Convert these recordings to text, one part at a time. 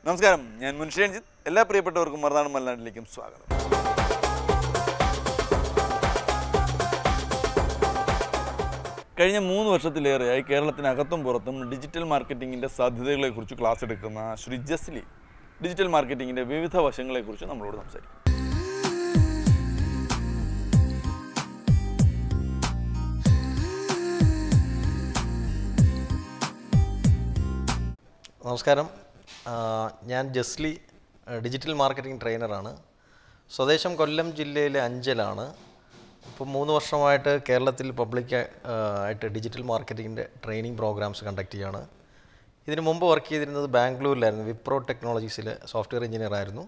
നമസ്കാരം ഞാൻ മുൻഷി രഞ്ജിത്ത് എല്ലാ പ്രിയപ്പെട്ടവർക്കും മറുനാട് മലനാട്ടിലേക്കും സ്വാഗതം കഴിഞ്ഞ മൂന്ന് വർഷത്തിലേറെയായി കേരളത്തിനകത്തും പുറത്തും ഡിജിറ്റൽ മാർക്കറ്റിങ്ങിൻ്റെ സാധ്യതകളെക്കുറിച്ച് ക്ലാസ് എടുക്കുന്ന ശ്രീ ജസ്ലി ഡിജിറ്റൽ മാർക്കറ്റിങ്ങിൻ്റെ വിവിധ വശങ്ങളെക്കുറിച്ച് നമ്മളോട് സംസാരിക്കും നമസ്കാരം ആ, ഞാൻ ജസ്ലി ആ, ഡിജിറ്റൽ മാർക്കറ്റിംഗ് ട്രെയിനറാണ് സ്വദേശം കൊല്ലം ജില്ലയിലെ അഞ്ചലാണ് ഇപ്പോൾ മൂന്ന് വർഷമായിട്ട് കേരളത്തിൽ പബ്ലിക് ആ, ആയിട്ട് ഡിജിറ്റൽ മാർക്കറ്റിങ്ങിൻ്റെ ട്രെയിനിങ് പ്രോഗ്രാംസ് കണ്ടക്ട് ചെയ്യുകയാണ് ഇതിന് മുമ്പ് വർക്ക് ചെയ്തിരുന്നത് ബാംഗ്ലൂരിലായിരുന്നു വിപ്രോ ടെക്നോളജീസിൽ സോഫ്റ്റ്വെയർ എഞ്ചിനീയർ ആയിരുന്നു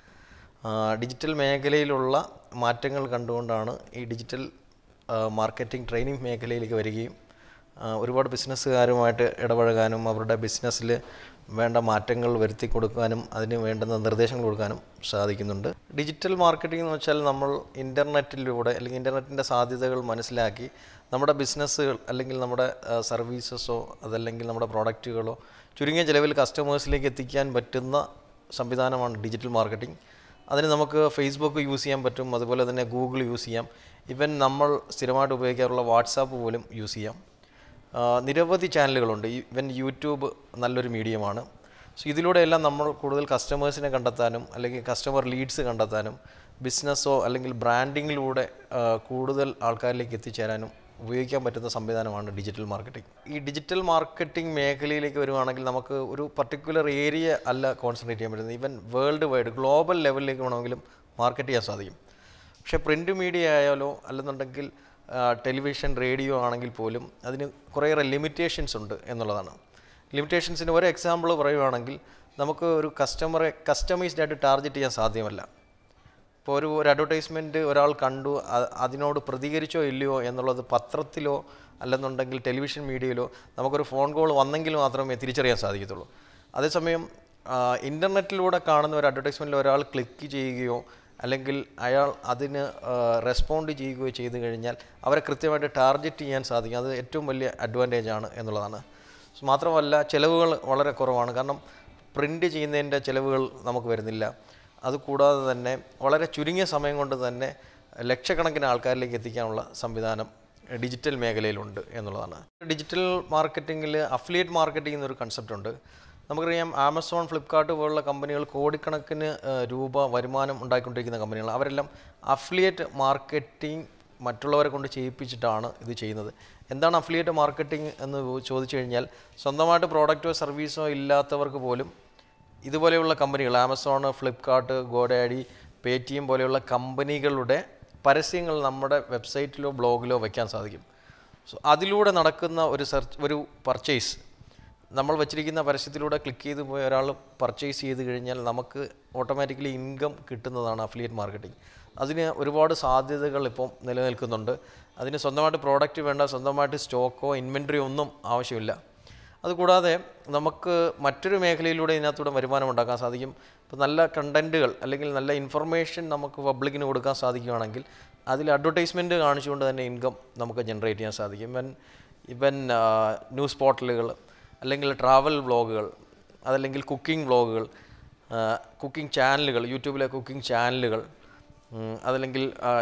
ആ, ഡിജിറ്റൽ മേഖലയിലുള്ള മാറ്റങ്ങൾ കണ്ടുകൊണ്ടാണ് ഈ ഡിജിറ്റൽ ആ, മാർക്കറ്റിംഗ് ട്രെയിനിങ് മേഖലയിലേക്ക് വരികയും ആ, ഒരുപാട് ബിസിനസ്സുകാരുമായിട്ട് ഇടപഴകാനും അവരുടെ ബിസിനസ്സിൽ വേണ്ട മാറ്റങ്ങൾ വരുത്തി കൊടുക്കാനും അതിന് വേണ്ടുന്ന നിർദ്ദേശങ്ങൾ കൊടുക്കാനും സാധിക്കുന്നുണ്ട് ഡിജിറ്റൽ മാർക്കറ്റിംഗ് എന്ന് വെച്ചാൽ നമ്മൾ ഇൻ്റർനെറ്റിലൂടെ അല്ലെങ്കിൽ ഇൻ്റർനെറ്റിൻ്റെ സാധ്യതകൾ മനസ്സിലാക്കി നമ്മുടെ ബിസിനസ്സുകൾ അല്ലെങ്കിൽ നമ്മുടെ സർവീസസോ അതല്ലെങ്കിൽ നമ്മുടെ പ്രോഡക്റ്റുകളോ ചുരുങ്ങിയ ചിലവിൽ കസ്റ്റമേഴ്സിലേക്ക് എത്തിക്കാൻ പറ്റുന്ന സംവിധാനമാണ് ഡിജിറ്റൽ മാർക്കറ്റിംഗ് അതിന് നമുക്ക് ഫേസ്ബുക്ക് യൂസ് ചെയ്യാൻ പറ്റും അതുപോലെ തന്നെ ഗൂഗിൾ യൂസ് ചെയ്യാം ഇവൻ നമ്മൾ സ്ഥിരമായിട്ട് ഉപയോഗിക്കാറുള്ള വാട്സാപ്പ് പോലും യൂസ് ചെയ്യാം ആ, നിരവധി ചാനലുകളുണ്ട് ഈവൻ യൂട്യൂബ് നല്ലൊരു മീഡിയമാണ് സോ ഇതിലൂടെയെല്ലാം നമ്മൾ കൂടുതൽ കസ്റ്റമേഴ്സിനെ കണ്ടെത്താനും അല്ലെങ്കിൽ കസ്റ്റമർ ലീഡ്സ് കണ്ടെത്താനും ബിസിനസ്സോ അല്ലെങ്കിൽ ബ്രാൻഡിങ്ങിലൂടെ ആ, കൂടുതൽ ആൾക്കാരിലേക്ക് എത്തിച്ചേരാനും ഉപയോഗിക്കാൻ പറ്റുന്ന സംവിധാനമാണ് ഡിജിറ്റൽ മാർക്കറ്റിംഗ് ഈ ഡിജിറ്റൽ മാർക്കറ്റിംഗ് മേഖലയിലേക്ക് വരുവാണെങ്കിൽ നമുക്ക് ഒരു പർട്ടിക്കുലർ ഏരിയ അല്ല കോൺസെൻട്രേറ്റ് ചെയ്യാൻ പറ്റുന്നത് ഈവൻ വേൾഡ് വൈഡ് ഗ്ലോബൽ ലെവലിലേക്ക് വേണമെങ്കിലും മാർക്കറ്റ് ചെയ്യാൻ സാധിക്കും പക്ഷേ പ്രിൻ്റ് മീഡിയ ആയാലോ അല്ലെന്നുണ്ടെങ്കിൽ ആ, ടെലിവിഷൻ റേഡിയോ ആണെങ്കിൽ പോലും അതിന് കുറേയേറെ ലിമിറ്റേഷൻസ് ഉണ്ട് എന്നുള്ളതാണ് ലിമിറ്റേഷൻസിന് ഒരു എക്സാമ്പിൾ പറയുവാണെങ്കിൽ നമുക്ക് ഒരു കസ്റ്റമറെ കസ്റ്റമൈസ്ഡ് ആയിട്ട് ടാർഗറ്റ് ചെയ്യാൻ സാധ്യമല്ല ഇപ്പോൾ ഒരു ഒരു അഡ്വർടൈസ്മെൻറ്റ് ഒരാൾ കണ്ടു അ- അതിനോട് പ്രതികരിച്ചോ ഇല്ലയോ എന്നുള്ളത് പത്രത്തിലോ അല്ലെന്നുണ്ടെങ്കിൽ ടെലിവിഷൻ മീഡിയയിലോ നമുക്കൊരു ഫോൺ കോൾ വന്നെങ്കിൽ മാത്രമേ തിരിച്ചറിയാൻ സാധിക്കത്തുള്ളൂ അതേസമയം ഇൻ്റർനെറ്റിലൂടെ കാണുന്ന ഒരു അഡ്വർടൈസ്മെൻറ്റിൽ ഒരാൾ ക്ലിക്ക് ചെയ്യുകയോ അല്ലെങ്കിൽ അയാൾ അതിന് റെസ്പോണ്ട് ചെയ്യുകയോ ചെയ്തു കഴിഞ്ഞാൽ അവരെ കൃത്യമായിട്ട് ടാർഗറ്റ് ചെയ്യാൻ സാധിക്കും അത് ഏറ്റവും വലിയ അഡ്വാൻറ്റേജ് ആണ് എന്നുള്ളതാണ് സോ മാത്രമല്ല ചിലവുകൾ വളരെ കുറവാണ് കാരണം പ്രിൻ്റ് ചെയ്യുന്നതിൻ്റെ ചിലവുകൾ നമുക്ക് വരുന്നില്ല അതുകൂടാതെ തന്നെ വളരെ ചുരുങ്ങിയ സമയം കൊണ്ട് തന്നെ ലക്ഷക്കണക്കിന് ആൾക്കാരിലേക്ക് എത്തിക്കാനുള്ള സംവിധാനം ഡിജിറ്റൽ മേഖലയിലുണ്ട് എന്നുള്ളതാണ് ഡിജിറ്റൽ മാർക്കറ്റിങ്ങിൽ അഫിലിയേറ്റ് മാർക്കറ്റിംഗ് എന്നൊരു കൺസെപ്റ്റ് ഉണ്ട് നമുക്കറിയാം ആമസോൺ ഫ്ലിപ്കാർട്ട് പോലുള്ള കമ്പനികൾ കോടിക്കണക്കിന് ഏഹ്, രൂപ വരുമാനം ഉണ്ടാക്കിക്കൊണ്ടിരിക്കുന്ന കമ്പനികളാണ് അവരെല്ലാം അഫിലിയേറ്റ് മാർക്കറ്റിംഗ് മറ്റുള്ളവരെ കൊണ്ട് ചെയ്യിപ്പിച്ചിട്ടാണ് ഇത് ചെയ്യുന്നത് എന്താണ് അഫിലിയേറ്റ് മാർക്കറ്റിംഗ് എന്ന് ചോദിച്ചു കഴിഞ്ഞാൽ സ്വന്തമായിട്ട് പ്രോഡക്റ്റോ സർവീസോ ഇല്ലാത്തവർക്ക് പോലും ഇതുപോലെയുള്ള കമ്പനികൾ Amazon Flipkart GoDaddy Paytm പോലെയുള്ള കമ്പനികളുടെ പരസ്യങ്ങൾ നമ്മുടെ വെബ്സൈറ്റിലോ ബ്ലോഗിലോ വയ്ക്കാൻ സാധിക്കും സോ അതിലൂടെ നടക്കുന്ന ഒരു സെർച്ച് ഒരു പർച്ചേസ് നമ്മൾ വെച്ചിരിക്കുന്ന പരസ്യത്തിലൂടെ ക്ലിക്ക് ചെയ്ത് പോയി ഒരാൾ പർച്ചേസ് ചെയ്ത് കഴിഞ്ഞാൽ നമുക്ക് ഓട്ടോമാറ്റിക്കലി ഇൻകം കിട്ടുന്നതാണ് അഫിലിയേറ്റ് മാർക്കറ്റിംഗ് അതിന് ഒരുപാട് സാധ്യതകൾ ഇപ്പം നിലനിൽക്കുന്നുണ്ട് അതിന് സ്വന്തമായിട്ട് പ്രോഡക്റ്റ് വേണ്ട സ്വന്തമായിട്ട് സ്റ്റോക്കോ ഇൻവെൻറ്ററിയോ ഒന്നും ആവശ്യമില്ല അതുകൂടാതെ നമുക്ക് മറ്റൊരു മേഖലയിലൂടെ ഇതിനകത്തൂടെ വരുമാനം ഉണ്ടാക്കാൻ സാധിക്കും ഇപ്പോൾ നല്ല കണ്ടൻറ്റുകൾ അല്ലെങ്കിൽ നല്ല ഇൻഫർമേഷൻ നമുക്ക് പബ്ലിക്കിന് കൊടുക്കാൻ സാധിക്കുകയാണെങ്കിൽ അതിൽ അഡ്വർടൈസ്മെൻറ്റ് കാണിച്ചുകൊണ്ട് തന്നെ ഇൻകം നമുക്ക് ജനറേറ്റ് ചെയ്യാൻ സാധിക്കും ഇവൻ ഇവൻ ന്യൂസ് പോർട്ടലുകൾ അല്ലെങ്കിൽ ട്രാവൽ വ്ളോഗുകൾ അതല്ലെങ്കിൽ കുക്കിംഗ് വ്ളോഗുകൾ കുക്കിംഗ് ചാനലുകൾ യൂട്യൂബിലെ കുക്കിംഗ് ചാനലുകൾ ഉം, അതല്ലെങ്കിൽ ആ,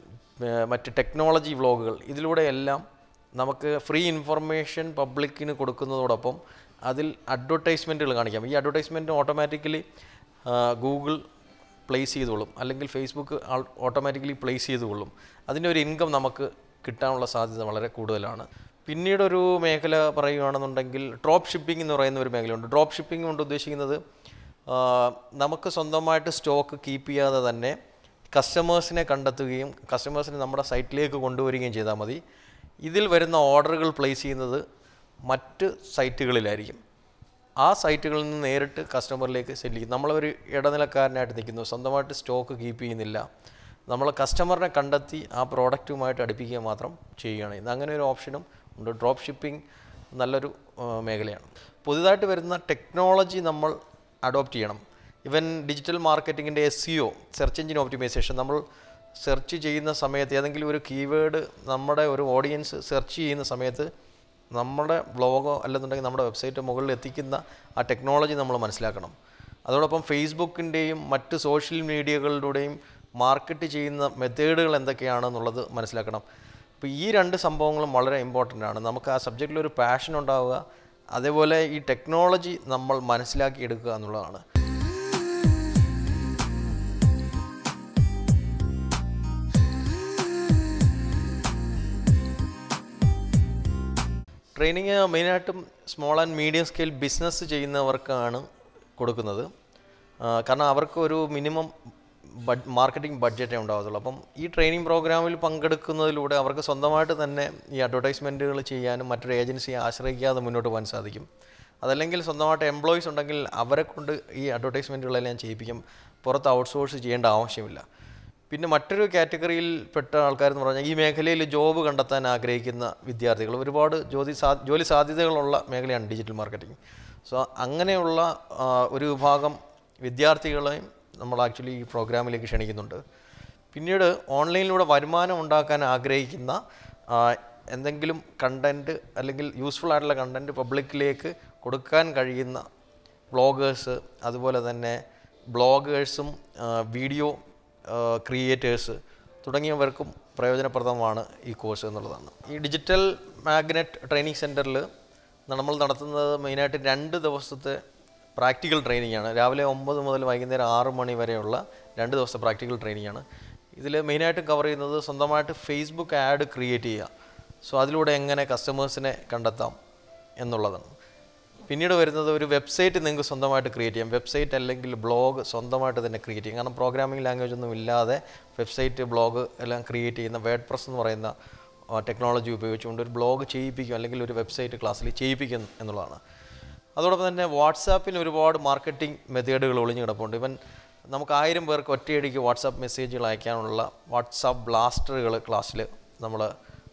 ഏർ, മറ്റ് ടെക്നോളജി വ്ളോഗുകൾ ഇതിലൂടെയെല്ലാം നമുക്ക് ഫ്രീ ഇൻഫർമേഷൻ പബ്ലിക്കിന് കൊടുക്കുന്നതോടൊപ്പം അതിൽ അഡ്വർടൈസ്മെൻറ്റുകൾ കാണിക്കാം ഈ അഡ്വർടൈസ്മെൻറ്റ് ഓട്ടോമാറ്റിക്കലി ഗൂഗിൾ പ്ലേസ് ചെയ്തോളും അല്ലെങ്കിൽ ഫേസ്ബുക്ക് ഓട്ടോമാറ്റിക്കലി പ്ലേസ് ചെയ്തുകൊള്ളും അതിൻ്റെ ഒരു ഇൻകം നമുക്ക് കിട്ടാനുള്ള സാധ്യത വളരെ കൂടുതലാണ് പിന്നീട് ഒരു മേഖല പറയുകയാണെന്നുണ്ടെങ്കിൽ ഡ്രോപ്പ് ഷിപ്പിംഗ് എന്ന് പറയുന്ന ഒരു മേഖലയുണ്ട് ഡ്രോപ്പ് ഷിപ്പിംഗ് കൊണ്ട് ഉദ്ദേശിക്കുന്നത് ആ, നമുക്ക് സ്വന്തമായിട്ട് സ്റ്റോക്ക് കീപ്പ് ചെയ്യാതെ തന്നെ കസ്റ്റമേഴ്സിനെ കണ്ടെത്തുകയും കസ്റ്റമേഴ്സിനെ നമ്മുടെ സൈറ്റിലേക്ക് കൊണ്ടുവരികയും ചെയ്താൽ മതി ഇതിൽ വരുന്ന ഓർഡറുകൾ പ്ലേസ് ചെയ്യുന്നത് മറ്റ് സൈറ്റുകളിലായിരിക്കും ആ സൈറ്റുകളിൽ നിന്ന് നേരിട്ട് കസ്റ്റമറിലേക്ക് സെല് ചെയ്യും നമ്മളൊരു ഇടനിലക്കാരനായിട്ട് നിൽക്കുന്നു സ്വന്തമായിട്ട് സ്റ്റോക്ക് കീപ്പ് ചെയ്യുന്നില്ല നമ്മൾ കസ്റ്റമറിനെ കണ്ടെത്തി ആ പ്രോഡക്റ്റുമായിട്ട് അടുപ്പിക്കുക മാത്രം ചെയ്യുകയാണ് ഇത് അങ്ങനെ ഒരു ഓപ്ഷനും ഉണ്ട് ഡ്രോപ്പ് ഷിപ്പിംഗ് നല്ലൊരു ആ, മേഖലയാണ് പുതുതായിട്ട് വരുന്ന ടെക്നോളജി നമ്മൾ അഡോപ്റ്റ് ചെയ്യണം ഇവൻ ഡിജിറ്റൽ മാർക്കറ്റിങ്ങിൻ്റെ SEO search engine optimisation നമ്മൾ സെർച്ച് ചെയ്യുന്ന സമയത്ത് ഏതെങ്കിലും ഒരു കീവേഡ് നമ്മുടെ ഒരു ഓഡിയൻസ് സെർച്ച് ചെയ്യുന്ന സമയത്ത് നമ്മുടെ ബ്ലോഗോ അല്ലെന്നുണ്ടെങ്കിൽ നമ്മുടെ വെബ്സൈറ്റ് മുകളിൽ എത്തിക്കുന്ന ആ ടെക്നോളജി നമ്മൾ മനസ്സിലാക്കണം അതോടൊപ്പം ഫേസ്ബുക്കിൻ്റെയും മറ്റ് സോഷ്യൽ മീഡിയകളിലൂടെയും മാർക്കറ്റ് ചെയ്യുന്ന മെത്തേഡുകൾ എന്തൊക്കെയാണെന്നുള്ളത് മനസ്സിലാക്കണം അപ്പോൾ ഈ രണ്ട് സംഭവങ്ങളും വളരെ ഇമ്പോർട്ടൻ്റ് ആണ് നമുക്ക് ആ സബ്ജക്റ്റിൽ ഒരു പാഷൻ ഉണ്ടാവുക അതേപോലെ ഈ ടെക്നോളജി നമ്മൾ മനസ്സിലാക്കി എടുക്കുക എന്നുള്ളതാണ് ട്രെയിനിങ് മെയിനായിട്ടും small and medium scale business ചെയ്യുന്നവർക്കാണ് കൊടുക്കുന്നത് ആ, കാരണം അവർക്ക് ഒരു മിനിമം ബഡ് മാർക്കറ്റിംഗ് ബഡ്ജറ്റേ ഉണ്ടാകത്തുള്ളൂ അപ്പം ഈ ട്രെയിനിങ് പ്രോഗ്രാമിൽ പങ്കെടുക്കുന്നതിലൂടെ അവർക്ക് സ്വന്തമായിട്ട് തന്നെ ഈ അഡ്വർടൈസ്മെൻറ്റുകൾ ചെയ്യാനും മറ്റൊരു ഏജൻസിയെ ആശ്രയിക്കാതെ മുന്നോട്ട് പോകാൻ സാധിക്കും അതല്ലെങ്കിൽ സ്വന്തമായിട്ട് എംപ്ലോയീസ് ഉണ്ടെങ്കിൽ അവരെ കൊണ്ട് ഈ അഡ്വർടൈസ്മെൻറ്റുകളെല്ലാം ചെയ്യിപ്പിക്കും പുറത്ത് ഔട്ട്സോഴ്സ് ചെയ്യേണ്ട ആവശ്യമില്ല പിന്നെ മറ്റൊരു കാറ്റഗറിയിൽ പെട്ട ആൾക്കാരെന്ന് പറഞ്ഞാൽ ഈ മേഖലയിൽ ജോബ് കണ്ടെത്താൻ ആഗ്രഹിക്കുന്ന വിദ്യാർത്ഥികൾ ഒരുപാട് ജോലി സാ ജോലി സാധ്യതകളുള്ള മേഖലയാണ് ഡിജിറ്റൽ മാർക്കറ്റിംഗ് സോ അങ്ങനെയുള്ള ആ, ഒരു വിഭാഗം വിദ്യാർത്ഥികളെയും നമ്മൾ ആക്ച്വലി ഈ പ്രോഗ്രാമിലേക്ക് ക്ഷണിക്കുന്നുണ്ട് പിന്നീട് ഓൺലൈനിലൂടെ വരുമാനം ഉണ്ടാക്കാൻ ആഗ്രഹിക്കുന്ന ആ, എന്തെങ്കിലും കണ്ടൻറ്റ് അല്ലെങ്കിൽ യൂസ്ഫുൾ ആയിട്ടുള്ള കണ്ടൻറ്റ് പബ്ലിക്കിലേക്ക് കൊടുക്കാൻ കഴിയുന്ന വ്ളോഗേഴ്സ് അതുപോലെ തന്നെ ബ്ലോഗേഴ്സും വീഡിയോ ക്രിയേറ്റേഴ്സ് തുടങ്ങിയവർക്കും പ്രയോജനപ്രദമാണ് ഈ കോഴ്സ് എന്നുള്ളതാണ് ഈ ഡിജിറ്റൽ മാഗ്നറ്റ് ട്രെയിനിങ് സെൻറ്ററിൽ നമ്മൾ നടത്തുന്നത് മെയിനായിട്ട് രണ്ട് ദിവസത്തെ പ്രാക്ടിക്കൽ ട്രെയിനിങ് ആണ് രാവിലെ ഒമ്പത് മുതൽ വൈകുന്നേരം ആറ് മണി വരെയുള്ള രണ്ട് ദിവസത്തെ പ്രാക്ടിക്കൽ ട്രെയിനിങ് ആണ് ഇതിൽ മെയിനായിട്ട് കവർ ചെയ്യുന്നത് സ്വന്തമായിട്ട് ഫേസ്ബുക്ക് ആഡ് ക്രിയേറ്റ് ചെയ്യുക സോ അതിലൂടെ എങ്ങനെ കസ്റ്റമേഴ്സിനെ കണ്ടെത്താം എന്നുള്ളതാണ് പിന്നീട് വരുന്നത് ഒരു വെബ്സൈറ്റ് നിങ്ങൾക്ക് സ്വന്തമായിട്ട് ക്രിയേറ്റ് ചെയ്യാം വെബ്സൈറ്റ് അല്ലെങ്കിൽ ബ്ലോഗ് സ്വന്തമായിട്ട് തന്നെ ക്രിയേറ്റ് ചെയ്യാം കാരണം പ്രോഗ്രാമിംഗ് ലാംഗ്വേജ് ഒന്നും ഇല്ലാതെ വെബ്സൈറ്റ് ബ്ലോഗ് എല്ലാം ക്രിയേറ്റ് ചെയ്യുന്ന വേഡ് പ്രസ് എന്ന് പറയുന്ന ടെക്നോളജി ഉപയോഗിച്ചുകൊണ്ട് ഒരു ബ്ലോഗ് ചെയ്യിപ്പിക്കും അല്ലെങ്കിൽ ഒരു വെബ്സൈറ്റ് ക്ലാസ്സിൽ ചെയ്യിപ്പിക്കും എന്നുള്ളതാണ് അതോടൊപ്പം തന്നെ വാട്സാപ്പിന് ഒരുപാട് മാർക്കറ്റിംഗ് മെത്തേഡുകൾ ഒളിഞ്ഞു കിടപ്പുണ്ട് ഇവൻ നമുക്ക് ആയിരം പേർക്ക് ഒറ്റയടിക്ക് വാട്സാപ്പ് മെസ്സേജുകൾ അയക്കാനുള്ള വാട്സാപ്പ് ബ്ലാസ്റ്ററുകൾ ക്ലാസ്സിൽ നമ്മൾ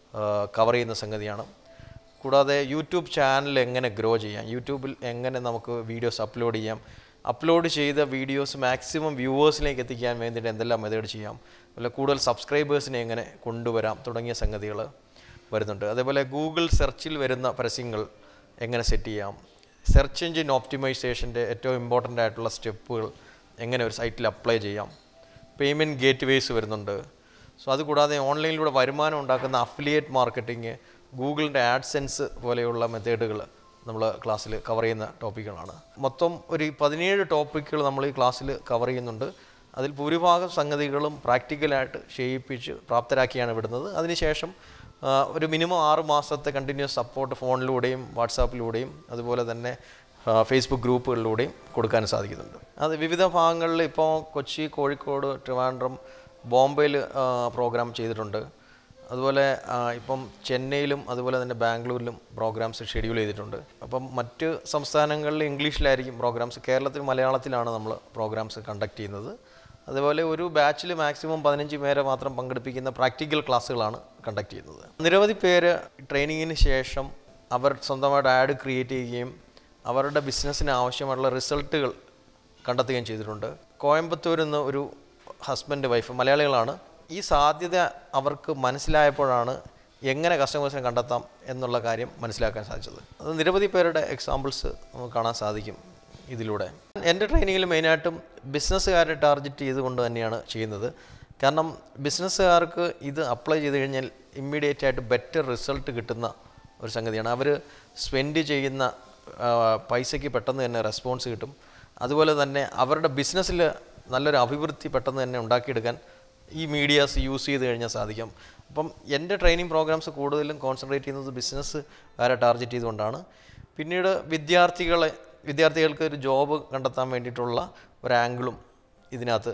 കവർ ചെയ്യുന്ന സംഗതിയാണ് കൂടാതെ യൂട്യൂബ് ചാനൽ എങ്ങനെ ഗ്രോ ചെയ്യാം യൂട്യൂബിൽ എങ്ങനെ നമുക്ക് വീഡിയോസ് അപ്ലോഡ് ചെയ്യാം അപ്ലോഡ് ചെയ്ത വീഡിയോസ് മാക്സിമം വ്യൂവേഴ്സിലേക്ക് എത്തിക്കാൻ വേണ്ടിയിട്ട് എന്തെല്ലാം മെത്തേഡ് ചെയ്യാം അതുപോലെ കൂടുതൽ സബ്സ്ക്രൈബേഴ്സിനെ എങ്ങനെ കൊണ്ടുവരാം തുടങ്ങിയ സംഗതികൾ വരുന്നുണ്ട് അതേപോലെ ഗൂഗിൾ സെർച്ചിൽ വരുന്ന പരസ്യങ്ങൾ എങ്ങനെ സെറ്റ് ചെയ്യാം സെർച്ച് എഞ്ചിൻ ഓപ്റ്റിമൈസേഷൻ്റെ ഏറ്റവും ഇമ്പോർട്ടൻ്റ് ആയിട്ടുള്ള സ്റ്റെപ്പുകൾ എങ്ങനെ ഒരു സൈറ്റിൽ അപ്ലൈ ചെയ്യാം പേയ്മെൻറ്റ് ഗേറ്റ് വേസ് വരുന്നുണ്ട് സോ അതുകൂടാതെ ഓൺലൈനിലൂടെ വരുമാനം ഉണ്ടാക്കുന്ന അഫിലിയേറ്റ് മാർക്കറ്റിംഗ് ഗൂഗിളിൻ്റെ ആഡ്സെൻസ് പോലെയുള്ള മെത്തേഡുകൾ നമ്മൾ ക്ലാസ്സിൽ കവർ ചെയ്യുന്ന ടോപ്പിക്കുകളാണ് മൊത്തം ഒരു പതിനേഴ് ടോപ്പിക്കുകൾ നമ്മൾ ഈ ക്ലാസ്സിൽ കവർ ചെയ്യുന്നുണ്ട് അതിൽ ഭൂരിഭാഗം സംഗതികളും പ്രാക്ടിക്കലായിട്ട് ചെയ്യിപ്പിച്ച് പ്രാപ്തരാക്കിയാണ് വിടുന്നത് അതിനുശേഷം ആ, ഒരു മിനിമം ആറ് മാസത്തെ കണ്ടിന്യൂസ് സപ്പോർട്ട് ഫോണിലൂടെയും വാട്സാപ്പിലൂടെയും അതുപോലെ തന്നെ ആ, ഫേസ്ബുക്ക് ഗ്രൂപ്പുകളിലൂടെയും കൊടുക്കാൻ സാധിക്കുന്നുണ്ട് അത് വിവിധ ഭാഗങ്ങളിൽ ഇപ്പോൾ കൊച്ചി കോഴിക്കോട് ട്രിവാൻഡ്രം ബോംബെയിൽ പ്രോഗ്രാം ചെയ്തിട്ടുണ്ട് അതുപോലെ ആ, ഇപ്പം ചെന്നൈയിലും അതുപോലെ തന്നെ ബാംഗ്ലൂരിലും പ്രോഗ്രാംസ് ഷെഡ്യൂൾ ചെയ്തിട്ടുണ്ട് അപ്പം മറ്റ് സംസ്ഥാനങ്ങളിൽ ഇംഗ്ലീഷിലായിരിക്കും പ്രോഗ്രാംസ് കേരളത്തിൽ മലയാളത്തിലാണ് നമ്മൾ പ്രോഗ്രാംസ് കണ്ടക്ട് ചെയ്യുന്നത് അതുപോലെ ഒരു ബാച്ചിൽ മാക്സിമം പതിനഞ്ച് പേരെ മാത്രം പങ്കെടുപ്പിക്കുന്ന പ്രാക്ടിക്കൽ ക്ലാസ്സുകളാണ് കണ്ടക്ട് ചെയ്യുന്നത് നിരവധി പേര് ട്രെയിനിങ്ങിന് ശേഷം അവർ സ്വന്തമായിട്ട് ആഡ് ക്രിയേറ്റ് ചെയ്യുകയും അവരുടെ ബിസിനസ്സിന് ആവശ്യമായിട്ടുള്ള റിസൾട്ടുകൾ കണ്ടെത്തുകയും ചെയ്തിട്ടുണ്ട് കോയമ്പത്തൂരിൽ നിന്ന് ഒരു ഹസ്ബൻഡ് വൈഫ് മലയാളികളാണ് ഈ സാധ്യത അവർക്ക് മനസ്സിലായപ്പോഴാണ് എങ്ങനെ കസ്റ്റമേഴ്സിനെ കണ്ടെത്താം എന്നുള്ള കാര്യം മനസ്സിലാക്കാൻ സാധിച്ചത് അത് നിരവധി പേരുടെ എക്സാമ്പിൾസ് നമുക്ക് കാണാൻ സാധിക്കും ഇതിലൂടെ എൻ്റെ ട്രെയിനിങ്ങിൽ മെയിനായിട്ടും ബിസിനസ്സുകാരെ ടാർഗറ്റ് ചെയ്തുകൊണ്ട് തന്നെയാണ് ചെയ്യുന്നത് കാരണം ബിസിനസ്സുകാർക്ക് ഇത് അപ്ലൈ ചെയ്ത് കഴിഞ്ഞാൽ ഇമ്മീഡിയറ്റ് ആയിട്ട് ബെറ്റർ റിസൾട്ട് കിട്ടുന്ന ഒരു സംഗതിയാണ് അവർ സ്പെൻഡ് ചെയ്യുന്ന ആ, പൈസയ്ക്ക് പെട്ടെന്ന് തന്നെ റെസ്പോൺസ് കിട്ടും അതുപോലെ തന്നെ അവരുടെ ബിസിനസ്സിൽ നല്ലൊരു അഭിവൃദ്ധി പെട്ടെന്ന് തന്നെ ഉണ്ടാക്കിയെടുക്കാൻ ഈ മീഡിയാസ് യൂസ് ചെയ്ത് കഴിഞ്ഞാൽ സാധിക്കും അപ്പം എൻ്റെ ട്രെയിനിങ് പ്രോഗ്രാംസ് കൂടുതലും കോൺസെൻട്രേറ്റ് ചെയ്യുന്നത് ബിസിനസ് ആരെ ടാർഗറ്റ് ചെയ്തുകൊണ്ടാണ് പിന്നീട് വിദ്യാർത്ഥികളെ വിദ്യാർത്ഥികൾക്ക് ഒരു ജോബ് കണ്ടെത്താൻ വേണ്ടിയിട്ടുള്ള ഒരു ആംഗിളും ഇതിനകത്ത്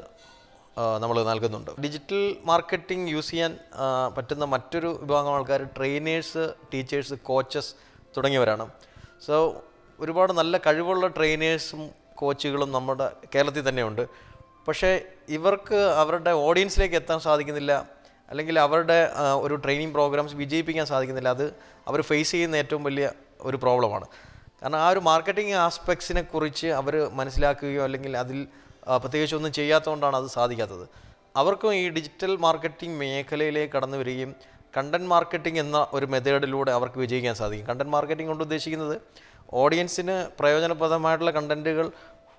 നമ്മൾ നൽകുന്നുണ്ട് ഡിജിറ്റൽ മാർക്കറ്റിംഗ് യൂസ് ചെയ്യാൻ ആ, പറ്റുന്ന മറ്റൊരു വിഭാഗം ആൾക്കാർ ട്രെയിനേഴ്സ് ടീച്ചേഴ്സ് കോച്ചസ് തുടങ്ങിയവരാണ് സോ ഒരുപാട് നല്ല കഴിവുള്ള ട്രെയിനേഴ്സും കോച്ചുകളും നമ്മുടെ കേരളത്തിൽ തന്നെയുണ്ട് പക്ഷേ ഇവർക്ക് അവരുടെ ഓഡിയൻസിലേക്ക് എത്താൻ സാധിക്കുന്നില്ല അല്ലെങ്കിൽ അവരുടെ ആ, ഒരു ട്രെയിനിങ് പ്രോഗ്രാംസ് വിജയിപ്പിക്കാൻ സാധിക്കുന്നില്ല അത് അവർ ഫേസ് ചെയ്യുന്ന ഏറ്റവും വലിയ ഒരു പ്രോബ്ലമാണ് കാരണം ആ ഒരു മാർക്കറ്റിംഗ് ആസ്പെക്ട്സിനെ കുറിച്ച് അവർ മനസ്സിലാക്കുകയോ അല്ലെങ്കിൽ അതിൽ ആ, പ്രത്യേകിച്ച് ഒന്നും ചെയ്യാത്തതുകൊണ്ടാണ് അത് സാധിക്കാത്തത് അവർക്കും ഈ ഡിജിറ്റൽ മാർക്കറ്റിംഗ് മേഖലയിലേക്ക് കടന്നു വരികയും കണ്ടൻറ് മാർക്കറ്റിംഗ് എന്ന ഒരു മെത്തേഡിലൂടെ അവർക്ക് വിജയിക്കാൻ സാധിക്കും കണ്ടൻറ് മാർക്കറ്റിംഗ് കൊണ്ട് ഉദ്ദേശിക്കുന്നത് ഓഡിയൻസിന് പ്രയോജനപ്രദമായിട്ടുള്ള കണ്ടൻറ്റുകൾ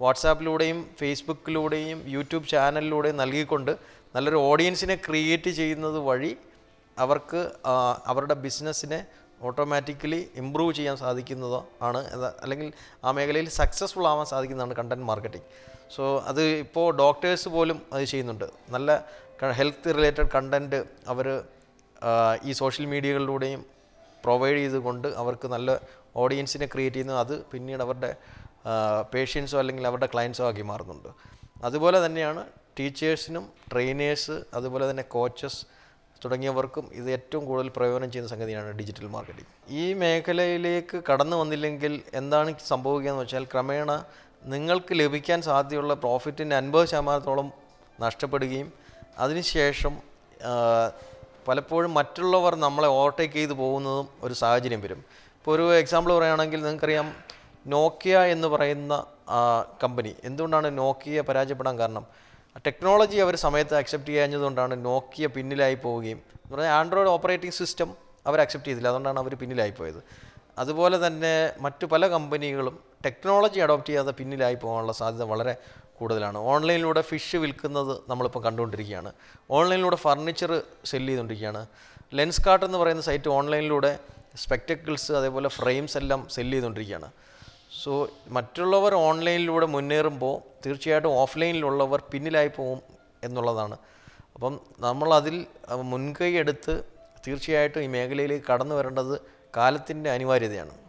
വാട്സാപ്പിലൂടെയും ഫേസ്ബുക്കിലൂടെയും യൂട്യൂബ് ചാനലിലൂടെയും നൽകിക്കൊണ്ട് നല്ലൊരു ഓഡിയൻസിനെ ക്രിയേറ്റ് ചെയ്യുന്നത് വഴി അവർക്ക് ആ, അവരുടെ ബിസിനസ്സിനെ ഓട്ടോമാറ്റിക്കലി ഇമ്പ്രൂവ് ചെയ്യാൻ സാധിക്കുന്നതോ ആണ് എന്ന- അല്ലെങ്കിൽ ആ മേഖലയിൽ സക്സസ്ഫുൾ ആവാൻ സാധിക്കുന്നതാണ് കണ്ടൻറ് മാർക്കറ്റിംഗ് സോ അത് ഇപ്പോൾ ഡോക്ടേഴ്സ് പോലും അത് ചെയ്യുന്നുണ്ട് നല്ല ഹെൽത്ത് റിലേറ്റഡ് കണ്ടൻറ്റ് അവർ ഈ സോഷ്യൽ മീഡിയകളിലൂടെയും പ്രൊവൈഡ് ചെയ്തുകൊണ്ട് അവർക്ക് നല്ല ഓഡിയൻസിനെ ക്രിയേറ്റ് ചെയ്യുന്നു അത് പിന്നീട് അവരുടെ പേഷ്യൻസോ അല്ലെങ്കിൽ അവരുടെ ക്ലയൻസോ ആക്കി മാറുന്നുണ്ട് അതുപോലെ തന്നെയാണ് ടീച്ചേഴ്സിനും ട്രെയിനേഴ്സ് അതുപോലെ തന്നെ കോച്ചസ് തുടങ്ങിയവർക്കും ഇത് ഏറ്റവും കൂടുതൽ പ്രയോജനം ചെയ്യുന്ന സംഗതിയാണ് ഡിജിറ്റൽ മാർക്കറ്റിംഗ് ഈ മേഖലയിലേക്ക് കടന്നു വന്നില്ലെങ്കിൽ എന്താണ് സംഭവിക്കുക എന്ന് വെച്ചാൽ ക്രമേണ നിങ്ങൾക്ക് ലഭിക്കാൻ സാധ്യതയുള്ള പ്രോഫിറ്റിൻ്റെ അൻപത് ശതമാനത്തോളം നഷ്ടപ്പെടുകയും അതിനുശേഷം ആ, പലപ്പോഴും മറ്റുള്ളവർ നമ്മളെ ഓവർടേക്ക് ചെയ്ത് പോകുന്നതും ഒരു സാഹചര്യം വരും ഇപ്പോൾ ഒരു എക്സാമ്പിൾ പറയുകയാണെങ്കിൽ നിങ്ങൾക്കറിയാം നോക്കിയ എന്ന് പറയുന്ന കമ്പനി എന്തുകൊണ്ടാണ് നോക്കിയ പരാജയപ്പെടാൻ കാരണം ടെക്നോളജി അവർ സമയത്ത് അക്സെപ്റ്റ് ചെയ്യാഞ്ഞതുകൊണ്ടാണ് നോക്കിയ പിന്നിലായി പോവുകയും എന്ന് പറഞ്ഞാൽ ആൻഡ്രോയിഡ് ഓപ്പറേറ്റിംഗ് സിസ്റ്റം അവർ അക്സെപ്റ്റ് ചെയ്തില്ല അതുകൊണ്ടാണ് അവർ പിന്നിലായി പോയത് അതുപോലെ തന്നെ മറ്റു പല കമ്പനികളും ടെക്നോളജി അഡോപ്റ്റ് ചെയ്യാതെ പിന്നിലായി പോകാനുള്ള സാധ്യത വളരെ കൂടുതലാണ് ഓൺലൈനിലൂടെ ഫിഷ് വിൽക്കുന്നത് നമ്മളിപ്പോൾ കണ്ടുകൊണ്ടിരിക്കുകയാണ് ഓൺലൈനിലൂടെ ഫർണിച്ചർ സെല്ല് ചെയ്തുകൊണ്ടിരിക്കുകയാണ് ലെൻസ് കാർട്ട് എന്ന് പറയുന്ന സൈറ്റ് ഓൺലൈനിലൂടെ സ്പെക്ടക്കിൾസ് അതേപോലെ ഫ്രെയിംസ് എല്ലാം സെല്ല് ചെയ്തുകൊണ്ടിരിക്കുകയാണ് സോ മറ്റുള്ളവർ ഓൺലൈനിലൂടെ മുന്നേറുമ്പോൾ തീർച്ചയായിട്ടും ഓഫ്ലൈനിലുള്ളവർ പിന്നിലായി പോകും എന്നുള്ളതാണ് അപ്പം നമ്മളതിൽ അഹ് മുൻകൈ എടുത്ത് തീർച്ചയായിട്ടും ഈ മേഖലയിലേക്ക് കടന്നു വരേണ്ടത് കാലത്തിൻ്റെ അനിവാര്യതയാണ്